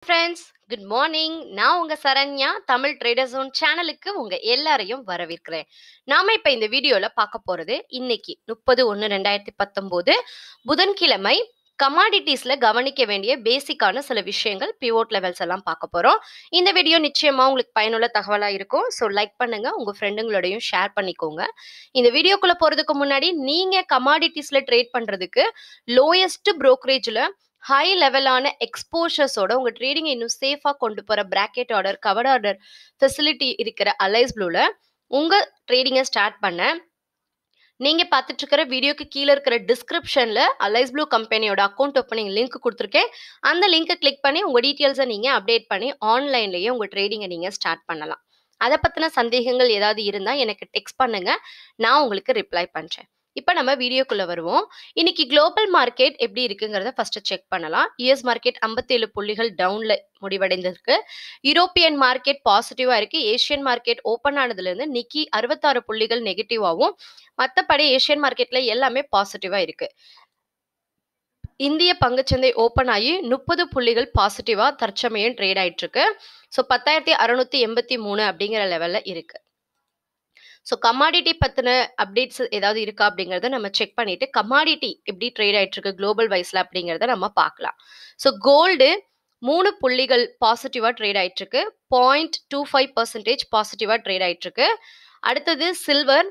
friends good morning நான் உங்க Saranya Tamil trader zone சேனலுக்கு உங்க எல்லாரையும் வரவேற்கிறேன் நாம இப்ப இந்த வீடியோல பார்க்க போறது இன்னைக்கு முப்பது ஒன்று ரெண்டாயிரத்தி பத்தொன்பது புதன்கிழமை கமாடிட்டிஸ்ல கவனிக்க வேண்டிய பேசிக்கான சில விஷயங்கள் பிவோட் லெவல்ஸ் எல்லாம் பார்க்க போறோம் இந்த வீடியோ நிச்சயமா உங்களுக்கு பயனுள்ள தகவலா இருக்கும் ஸோ லைக் பண்ணுங்க உங்க ஃப்ரெண்டுங்களோடையும் ஷேர் பண்ணிக்கோங்க இந்த வீடியோக்குள்ள போறதுக்கு முன்னாடி நீங்க கமாடிட்டிஸ்ல ட்ரேட் பண்றதுக்கு லோயஸ்ட் brokerage-ல ஹை லெவலான எக்ஸ்போஷர்ஸோட உங்க ட்ரேடிங் இன்னும் சேஃபா கொண்டு போற bracket order cover order facility இருக்கிற அலைஸ் ப்ளூல உங்க ட்ரேடிங்கை ஸ்டார்ட் பண்ண நீங்க பார்த்துட்டு இருக்கிற வீடியோக்கு கீழே இருக்கிற டிஸ்கிரிப்ஷன்ல அலைஸ் ப்ளூ கம்பெனியோட அக்கௌண்ட் ஓப்பனிங் லிங்க் கொடுத்துருக்கேன் அந்த லிங்கை கிளிக் பண்ணி உங்க டீட்டெயில்ஸை நீங்க அப்டேட் பண்ணி ஆன்லைன்லயே உங்க ட்ரேடிங்கை நீங்க ஸ்டார்ட் பண்ணலாம் அதை பத்தின சந்தேகங்கள் ஏதாவது இருந்தா எனக்கு டெக்ஸ்ட் பண்ணுங்க நான் உங்களுக்கு ரிப்ளை பண்றேன் இப்போ நம்ம வீடியோக்குள்ள வருவோம் இன்னைக்கு குளோபல் மார்க்கெட் எப்படி இருக்குங்கிறத ஃபர்ஸ்ட் செக் பண்ணலாம் யூஎஸ் மார்க்கெட் 57 புள்ளிகள் டவுன்ல முடிவடைந்திருக்கு யூரோப்பியன் மார்க்கெட் பாசிட்டிவா இருக்கு ஏஷியன் மார்க்கெட் ஓப்பன் ஆனதுல இருந்து நிக்கி அறுபத்தாறு புள்ளிகள் நெகட்டிவாகவும் மற்றபடி ஏஷியன் மார்க்கெட்ல எல்லாமே பாசிட்டிவா இருக்கு இந்திய பங்குச்சந்தை ஓப்பன் ஆகி முப்பது புள்ளிகள் பாசிட்டிவா தற்சமயம் ட்ரேட் ஆயிட்டு இருக்கு ஸோ பத்தாயிரத்தி அறுநூத்தி எண்பத்தி மூணு அப்படிங்கிற லெவல்ல இருக்கு ஸோ கமாடிட்டி பற்றின அப்டேட்ஸ் ஏதாவது இருக்கா அப்படிங்கிறத நம்ம செக் பண்ணிட்டு கமாடிட்டி எப்படி ட்ரேட் ஆயிட்டு இருக்கு குளோபல் வைஸ்ல அப்படிங்கிறத நம்ம பார்க்கலாம் ஸோ கோல்டு மூணு புள்ளிகள் பாசிட்டிவா ட்ரேட் ஆயிட்டு இருக்கு பாயிண்ட் டூ ஃபைவ் பர்சன்டேஜ் பாசிட்டிவா ட்ரேட் ஆயிட்டு இருக்கு அடுத்தது silver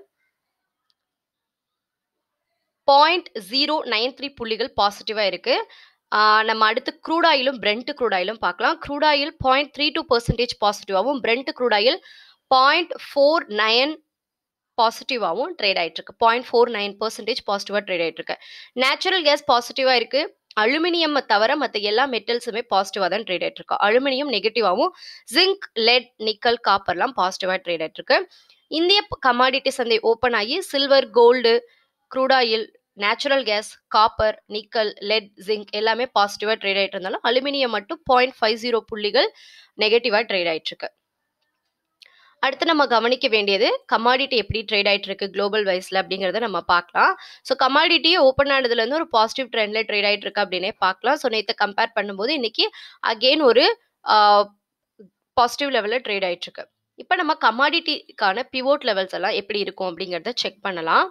point zero nine three புள்ளிகள் பாசிட்டிவா இருக்கு ஆஹ் நம்ம அடுத்து க்ரூட் ஆயிலும் பிரெண்ட் க்ரூட் ஆயிலும் பார்க்கலாம் crude oil point three two percentage பாசிட்டிவாகவும் Brent crude oil point four nine பாசிட்டிவாகவும் ட்ரேட் ஆயிட்டு இருக்கு பாயிண்ட் ஃபோர் நைன் பர்சன்டேஜ் பாசிட்டிவாக ட்ரேட் ஆயிட்டு இருக்கு நேச்சுரல் கேஸ் பாசிட்டிவாக இருக்கு அலுமினியம் தவிர மற்ற எல்லா மெட்டல்ஸுமே பாசிட்டிவாக தான் ட்ரேட் ஆயிட்டு இருக்கு அலுமினியம் நெகட்டிவாகவும் ஜிங்க் லெட் நிக்கல் காப்பர்லாம் பாசிட்டிவாக ட்ரேட் ஆயிட்டு இருக்கு இந்திய கமாடிட்டி சந்தை ஓப்பன் ஆகி silver gold crude oil natural gas copper nickel lead zinc எல்லாமே பாசிட்டிவாக ட்ரேட் ஆயிட்டு இருந்தாலும் அலுமினியம் மட்டும் பாயிண்ட் ஃபைவ் ஜீரோ புள்ளிகள் நெகட்டிவாக ட்ரேட் ஆயிட்டு இருக்கு அடுத்து நம்ம கவனிக்க வேண்டியது கமாடிட்டி எப்படி ட்ரேட் ஆயிட்டு இருக்கு குளோபல் வைஸ்ல அப்படிங்கிறத நம்ம பார்க்கலாம் ஸோ கமாடிட்டி ஓப்பன் ஆனதுலேருந்து ஒரு பாசிட்டிவ் ட்ரெண்ட்ல ட்ரேட் ஆயிட்டு இருக்கு அப்படின்னே பார்க்கலாம் ஸோ நேற்று கம்பேர் பண்ணும்போது இன்னைக்கு அகெயின் ஒரு பாசிட்டிவ் லெவலில் ட்ரேட் ஆயிட்டு இருக்கு இப்போ நம்ம கமாடிட்டிக்கான பிவோட் லெவல்ஸ் எல்லாம் எப்படி இருக்கும் அப்படிங்கிறத செக் பண்ணலாம்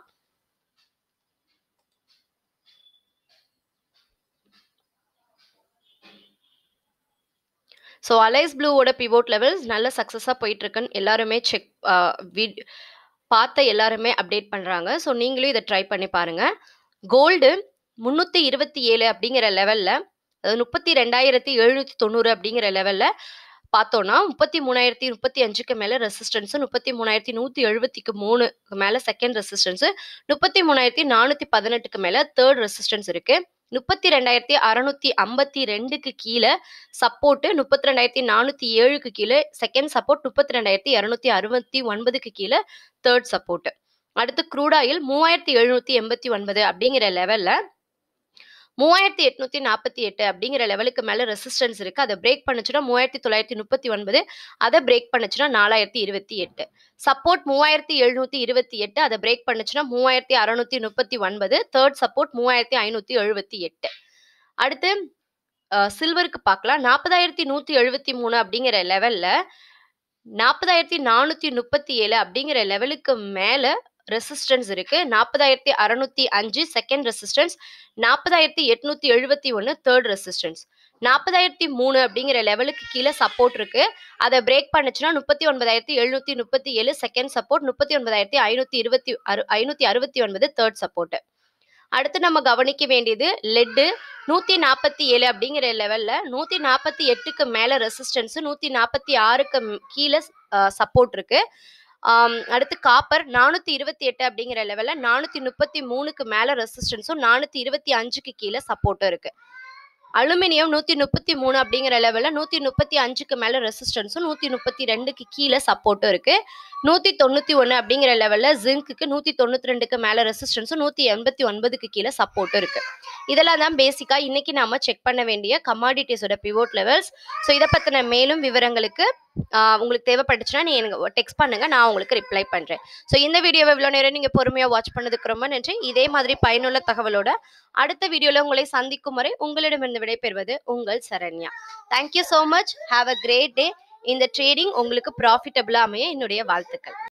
ஸோ அலைஸ் ப்ளூவோட பிவோட் லெவல்ஸ் நல்ல சக்ஸஸாக போயிட்டு இருக்குன்னு எல்லாருமே செக் பார்த்த எல்லாருமே அப்டேட் பண்ணுறாங்க ஸோ நீங்களும் இதை ட்ரை பண்ணி பாருங்க கோல்டு முந்நூற்றி இருபத்தி ஏழு அப்படிங்கிற லெவலில் அதாவது முப்பத்தி ரெண்டாயிரத்தி எழுநூற்றி தொண்ணூறு அப்படிங்கிற லெவலில் பார்த்தோன்னா முப்பத்தி மூணாயிரத்தி முப்பத்தி அஞ்சுக்கு மேலே ரெசிஸ்டன்ஸு முப்பத்தி மூணாயிரத்தி நூற்றி எழுபத்திக்கு மூணுக்கு மேலே செகண்ட் ரெசிஸ்டன்ஸு முப்பத்தி மூணாயிரத்தி நானூற்றி பதினெட்டுக்கு மேலே தேர்ட் ரெசிஸ்டன்ஸ் இருக்குது முப்பத்தி ரெண்டாயிரத்தி அறநூத்தி ஐம்பத்தி ரெண்டுக்கு கீழே சப்போர்ட்டு முப்பத்தி ரெண்டாயிரத்தி நானூற்றி ஏழுக்கு கீழே செகண்ட் சப்போர்ட் முப்பத்தி ரெண்டாயிரத்தி இரநூத்தி அறுபத்தி ஒன்பதுக்கு கீழே தேர்ட் சப்போர்ட் அடுத்து க்ரூடாயில் மூவாயிரத்தி எழுநூத்தி எண்பத்தி ஒன்பது அப்படிங்கிற லெவலில் மூவாயிரத்தி எட்நூத்தி நாற்பத்தி எட்டு அப்படிங்கிற லெவலுக்கு மேலே ரெசிஸ்டன்ஸ் இருக்கு அதை பிரேக் பண்ணுச்சுன்னா மூவாயிரத்தி தொள்ளாயிரத்தி முப்பத்தி ஒன்பது அதை பிரேக் பண்ணுச்சுன்னா நாலாயிரத்தி இருபத்தி எட்டு சப்போர்ட் மூவாயிரத்தி எழுநூத்தி இருபத்தி எட்டு அதை பிரேக் பண்ணுச்சுன்னா மூவாயிரத்தி அறநூத்தி முப்பத்தி ஒன்பது தேர்ட் சப்போர்ட் மூவாயிரத்தி ஐநூத்தி எழுபத்தி எட்டு அடுத்து சில்வருக்கு பார்க்கலாம் நாற்பதாயிரத்தி நூற்றி எழுபத்தி மூணு அப்படிங்கிற லெவலில் நாற்பதாயிரத்தி நானூற்றி முப்பத்தி ஏழு அப்படிங்கிற லெவலுக்கு மேலே ரெசிஸ்டன்ஸ் இருக்கு நாற்பதாயிரத்தி அறநூத்தி அஞ்சு செகண்ட் ரெசிஸ்டன்ஸ் நாற்பதாயிரத்தி எட்நூத்தி எழுபத்தி ஒன்று தேர்ட் ரெசிஸ்டன்ஸ் நாற்பதாயிரத்தி மூணு அப்படிங்கிற லெவலுக்கு கீழே சப்போர்ட் இருக்கு அதை பிரேக் பண்ணுச்சுன்னா முப்பத்தி ஒன்பதாயிரத்தி எழுநூத்தி முப்பத்தி ஏழு செகண்ட் சப்போர்ட் முப்பத்தி ஒன்பதாயிரத்தி ஐநூத்தி இருபத்தி அறு ஐநூத்தி அறுபத்தி ஒன்பது தேர்ட் சப்போர்ட் அடுத்து நம்ம கவனிக்க வேண்டியது லெட்டு நூற்றி நாற்பத்தி ஏழு அப்படிங்கிற லெவலில் நூற்றி நாற்பத்தி எட்டுக்கு மேலே ரெசிஸ்டன்ஸு நூற்றி நாற்பத்தி ஆறுக்கு கீழே சப்போர்ட் இருக்கு அடுத்து காப்பர் நானூற்றி இருபத்தி எட்டு அப்படிங்கிற லெவலில் நானூற்றி முப்பத்தி மூணுக்கு மேலே ரெசிஸ்டன்ஸும் நானூற்றி இருபத்தி அஞ்சுக்கு கீழே சப்போர்ட்டும் இருக்குது அலுமினியம் நூற்றி முப்பத்தி மூணு அப்படிங்கிற லெவலில் நூற்றி முப்பத்தி அஞ்சுக்கு மேலே ரெசிஸ்டன்ஸும் நூற்றி முப்பத்தி ரெண்டுக்கு கீழே சப்போர்ட்டும் இருக்குது நூற்றி தொண்ணூற்றி ஒன்று அப்படிங்கிற லெவலில் ஜிங்க்குக்கு நூற்றி தொண்ணூற்றி ரெண்டுக்கு மேலே ரெசிஸ்டன்ஸும் நூற்றி எண்பத்தி ஒன்பதுக்கு கீழே சப்போர்ட்டும் இருக்குது இதெல்லாம் தான் பேசிக்காக இன்னைக்கு நாம செக் பண்ண வேண்டிய கமாடிட்டிஸோட பிவோட் லெவல்ஸ் ஸோ இதை பற்றின மேலும் விவரங்களுக்கு ஆஹ் உங்களுக்கு தேவைப்பட்டுச்சுன்னா நீ எனக்கு டெக்ஸ்ட் பண்ணுங்க நான் உங்களுக்கு ரிப்ளை பண்றேன் ஸோ இந்த வீடியோவை இவ்வளோ நேரம் நீங்க பொறுமையா வாட்ச் பண்ணதுக்கு ரொம்ப நன்றி இதே மாதிரி பயனுள்ள தகவலோட அடுத்த வீடியோல உங்களை சந்திக்கும் வரை உங்களிடமிருந்து விடைபெறுவது உங்கள் Saranya thank you so much have a great day இந்த ட்ரேடிங் உங்களுக்கு ப்ராஃபிட்டபிளா அமைய என்னுடைய வாழ்த்துக்கள்